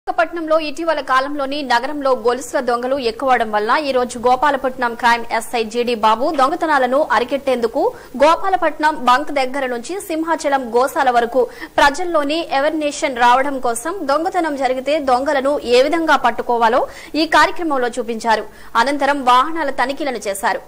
విశాఖపట్నంలో ఇటీవల కాలంలోని నగరంలో గొలుసుల దొంగలు ఎక్కువడం వల్ల ఈ రోజు గోపాలపట్నం క్రైమ్ ఎస్ఐ జీడీ బాబు దొంగతనాలను అరికెట్టేందుకు గోపాలపట్నం బంక్ దగ్గర నుంచి సింహాచలం గోశాల వరకు ప్రజల్లోని ఎవర్నేషన్ రావడం కోసం దొంగతనం జరిగితే దొంగలను ఏ విధంగా పట్టుకోవాలో ఈ కార్యక్రమంలో చూపించారు అనంతరం వాహనాల తనిఖీలను చేశారు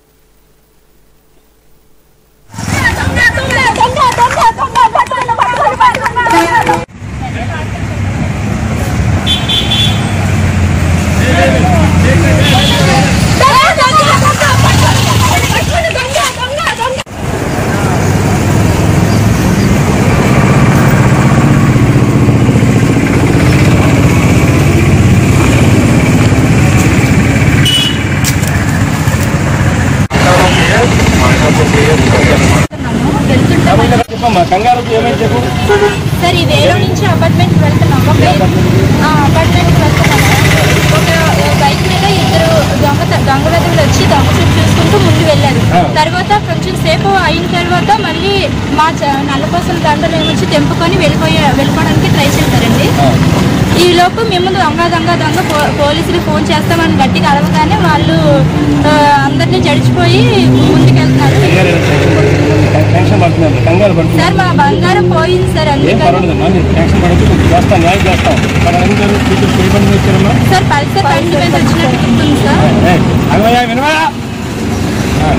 చెప్పమ్మా కంగారు ఏమైంది చెప్పు సార్ ఈ వేలో నుంచి అపార్ట్మెంట్ వెళ్తున్నాం ఒక అపార్ట్మెంట్ వెళ్తున్నాము ఒక బైక్ మీద ఇద్దరు దొంగ దొంగలదులు వచ్చి దొంగ చూపు చూసుకుంటూ ముందు వెళ్ళారు ఆ. తర్వాత కొంచెం సేపు అయిన తర్వాత మళ్ళీ మా చ- నల్లపోసల దండలు ఏమొచ్చి తెంపుకొని వెళ్ళిపోయే వెళ్ళిపోవడానికి ట్రై చేశారండి ఈ లోపు మేము దొంగ దొంగ దొంగ పో- పోలీసులు ఫోన్ చేస్తామని గట్టిగా అడగగానే వాళ్ళు ఆ, అందరినీ జడిచిపోయి ముందుకెళ్తున్నారు టెన్షన్ పడుతున్నారు కంగారు పడుతున్నారు సార్ మా బంగారం పోయింది సార్ ఏం అందుకని పర్వాలేదమ్మా మీరు టెన్షన్ పడద్దు చేస్తాం న్యాయం చేస్తాం మన అడిగారు టీచర్ ఏ పని మీద వచ్చారమ్మా సార్ పల్సర్ బండి మీద వచ్చినట్టు గుర్తుంది సార్ ఏయ్, అగవయ్యా వినవా ఆ,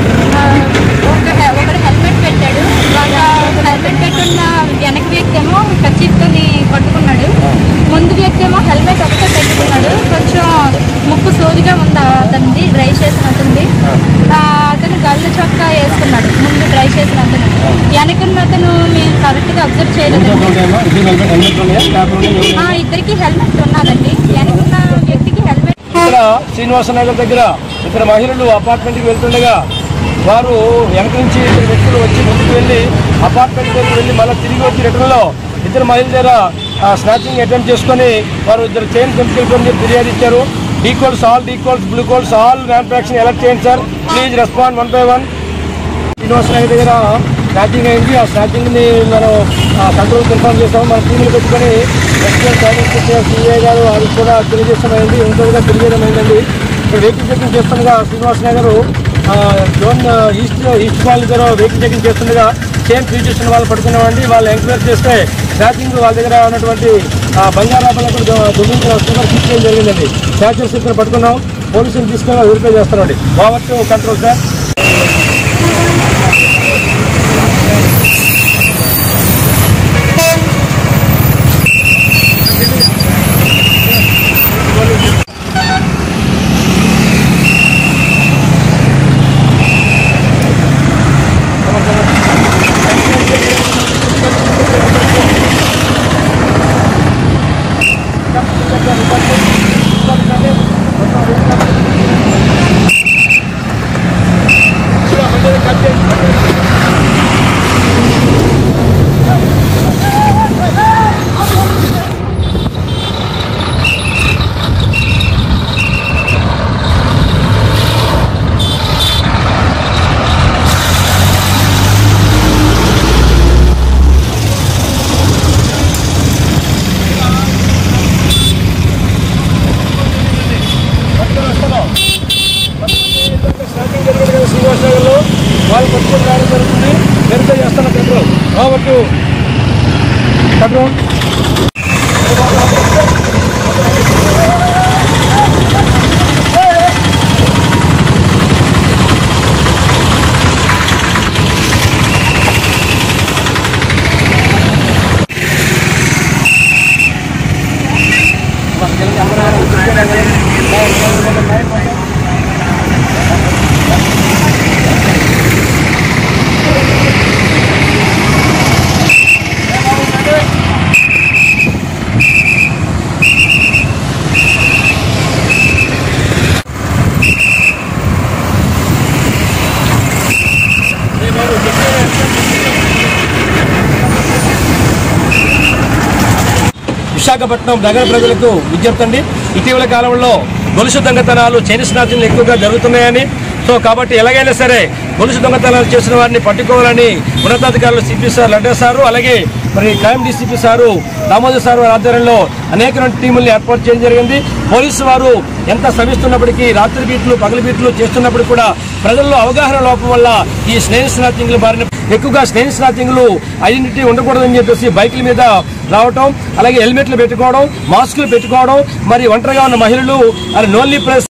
ఒక హె- ఒకడు హెల్మెట్ పెట్టాడు ఒక హెల్మెట్ పెట్టున్న వెనక వ్యక్తి ఏమో కచ్చిప్తోని పట్టుకున్నాడు ముందు వ్యక్తి ఏమో హెల్మెట్ ఒకటే పెట్టుకున్నాడు కొంచెం ముక్కు సోదిగా ఉంది అతనిది డ్రైవ్ చేసిన అతనిది ఆ, అతను గల్లు చొక్కా వేసుకున్నాడు ముందు డ్రైవ్ చేసిన అతను వెనకున్న అతను మేము కరెక్ట్గా అబ్జర్వ్ చేయలేదు ఉంటాయమ్మా ఇద్దరు హెల్మెట్ హెల్మెట్ ఉన్నాయా లేకపోతే ఎవరు? ఆ, ఇద్దరికి హెల్మెట్ ఉన్నదండి వెనకున్న వ్యక్తికి హెల్మెట్ ఇక్కడ శ్రీనివాస నగర్ దగ్గర ఇద్దరు మహిళలు అపార్ట్మెంట్కి వెళ్తుండగా వారు వెనక నుంచి ఇద్దరు వ్యక్తులు వచ్చి ముందుకు వెళ్ళి అపార్ట్మెంట్ దగ్గరికి వెళ్ళి మళ్ళీ తిరిగి వచ్చి రిటర్న్లో ఇద్దరు మహిళల దగ్గర స్నాచింగ్ అటెంప్ట్ చేసుకొని వారు ఇద్దరు చైన్ తెంపుకెళ్ళిపోయి చెప్పి ఫిర్యాదు ఇచ్చారు eagles all eagles blue colts all ramp action alert చేయండి sir please respond one by one Srinivasa Nagar దగ్గర స్నాచింగ్ అయింది ఆ స్నాచింగ్ ని మనం కంట్రోల్ కన్ఫర్మ్ చేస్తాం మన టీంలు పెట్టుకొని ఎస్పీఎల్ సైనిక్ సిఐ గారు అది కూడా తెలియజేస్తామైంది ఇంకొకగా తెలియజేయడమైందండి ఇక్కడ వెహికల్ చెకింగ్ చేస్తుండగా శ్రీనివాస నగర్ ఆ, జోన్ ఆ, ఈస్ట్ ఈస్ట్ కాలనీ దగ్గర వెహికల్ చెకింగ్ చేస్తుండగా సేమ్ ఫీచర్స్ ఉన్న వాళ్ళు పట్టుకున్నామండి వాళ్ళు ఎంక్వైరీ చేస్తే స్నాచింగ్ వాళ్ళ దగ్గర ఉన్నటువంటి ఆ, బంగారాభరణకు దుమ్మించిన వస్తువులు తీసుకోవడం జరిగిందండి స్నాచర్స్ ఇక్కడ పట్టుకున్నాం పోలీసులు తీసుకొని వెరిఫై చేస్తామండి ఓవర్ టు కంట్రోల్ సార్ శ్రీనివాసనగర్లో వాళ్ళు పట్టుకొని రావడం జరుగుతుంది వెరిఫై చేస్తాను కంట్రోల్ కాబట్టి కంట్రోల్ విశాఖపట్నం నగర ప్రజలకు విజ్ఞప్తి అండి ఇటీవల కాలంలో గొలుసు దొంగతనాలు చైనీస్ నాచనలు ఎక్కువగా జరుగుతున్నాయని సో కాబట్టి ఎలాగైనా సరే గొలుసు దొంగతనాలు చేసిన వారిని పట్టుకోవాలని ఉన్నతాధికారులు సిపి సార్ లడ్డా సారు అలాగే మరి crime DCP sir Damodar sir వారి ఆధ్వర్యంలో అనేక టీముల్ని ఏర్పాటు చేయడం జరిగింది పోలీసు వారు ఎంత శ్రమిస్తున్నప్పటికీ రాత్రి బీట్లు పగలు బీట్లు చేస్తున్నప్పుడు కూడా ప్రజల్లో అవగాహన లోపం వల్ల ఈ స్నేహ స్నాచింగ్లు బారిన ఎక్కువగా స్నేహ స్నాచింగ్లు ఐడెంటిటీ ఉండకూడదని చెప్పేసి బైకుల మీద రావటం అలాగే హెల్మెట్లు పెట్టుకోవడం మాస్కులు పెట్టుకోవడం మరి ఒంటరిగా ఉన్న మహిళలు అది నోన్లీ ప్రెస్